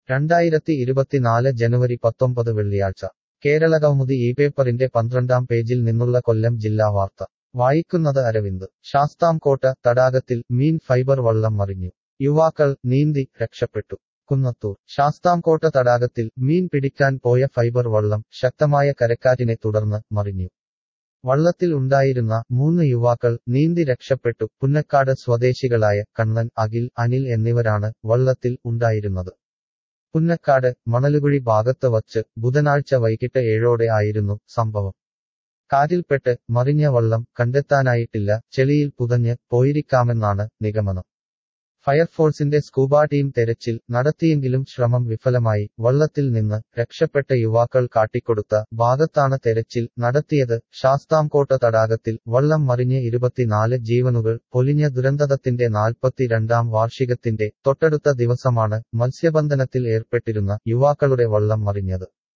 രണ്ടായിരത്തി ഇരുപത്തിനാല് ജനുവരി പത്തൊമ്പത് വെള്ളിയാഴ്ച കേരള കൗമുദി ഈ പേപ്പറിന്റെ പന്ത്രണ്ടാം പേജിൽ നിന്നുള്ള കൊല്ലം ജില്ലാ വാർത്ത വായിക്കുന്നത് അരവിന്ദ് ശാസ്താംകോട്ട തടാകത്തിൽ മീൻ ഫൈബർ വള്ളം മറിഞ്ഞു യുവാക്കൾ നീന്തി രക്ഷപ്പെട്ടു കുന്നത്തൂർ ശാസ്താംകോട്ട തടാകത്തിൽ മീൻ പിടിക്കാൻ പോയ ഫൈബർ വള്ളം ശക്തമായ കരക്കാറ്റിനെ തുടർന്ന് മറിഞ്ഞു വള്ളത്തിൽ ഉണ്ടായിരുന്ന മൂന്ന് യുവാക്കൾ നീന്തി രക്ഷപ്പെട്ടു പുന്നക്കാട് സ്വദേശികളായ കണ്ണൻ അഖിൽ അനിൽ എന്നിവരാണ് വള്ളത്തിൽ ഉണ്ടായിരുന്നത് പുന്നക്കാട് മണലുകുഴി ഭാഗത്ത് വച്ച് ബുധനാഴ്ച വൈകിട്ട് ഏഴോടെ ആയിരുന്നു സംഭവം കാറ്റിൽപ്പെട്ട് മറിഞ്ഞ വള്ളം കണ്ടെത്താനായിട്ടില്ല ചെളിയിൽ പുതഞ്ഞ് പോയിരിക്കാമെന്നാണ് നിഗമനം ഫയർഫോഴ്സിന്റെ സ്കൂബ ടീം തെരച്ചിൽ നടത്തിയെങ്കിലും ശ്രമം വിഫലമായി വള്ളത്തിൽ നിന്ന് രക്ഷപ്പെട്ട യുവാക്കൾ കാട്ടിക്കൊടുത്ത ഭാഗത്താണ് തെരച്ചിൽ നടത്തിയത് ശാസ്താംകോട്ട തടാകത്തിൽ വള്ളം മറിഞ്ഞ് ഇരുപത്തിനാല് ജീവനുകൾ പൊലിഞ്ഞ ദുരന്തത്തിന്റെ നാൽപ്പത്തിരണ്ടാം വാർഷികത്തിന്റെ തൊട്ടടുത്ത ദിവസമാണ് മത്സ്യബന്ധനത്തിൽ ഏർപ്പെട്ടിരുന്ന യുവാക്കളുടെ വള്ളം മറിഞ്ഞത്